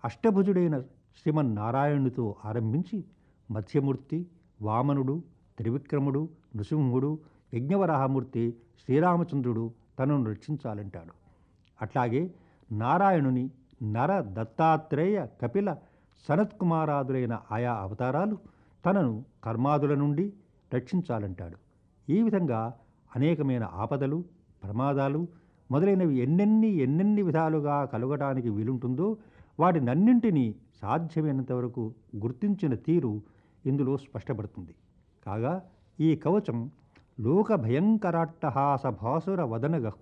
అష్టభుజుడైన శ్రీమన్నారాయణుడితో ఆరంభించి మత్స్యమూర్తి వామనుడు త్రివిక్రముడు నృసింహుడు యజ్ఞవరాహమూర్తి శ్రీరామచంద్రుడు తనను రక్షించాలంటాడు అట్లాగే నారాయణుని నర దత్తాత్రేయ కపిల సనత్కుమారాదులైన ఆయా అవతారాలు తనను కర్మాదుల నుండి రక్షించాలంటాడు ఈ విధంగా అనేకమైన ఆపదలు ప్రమాదాలు మొదలైనవి ఎన్నెన్ని ఎన్నెన్ని విధాలుగా కలగటానికి వీలుంటుందో వాటినన్నింటినీ సాధ్యమైనంత వరకు గుర్తించిన తీరు ఇందులో స్పష్టపడుతుంది కాగా ఈ కవచం లోక భయంకరాట్టహాస భాసుర వదన గహ్వ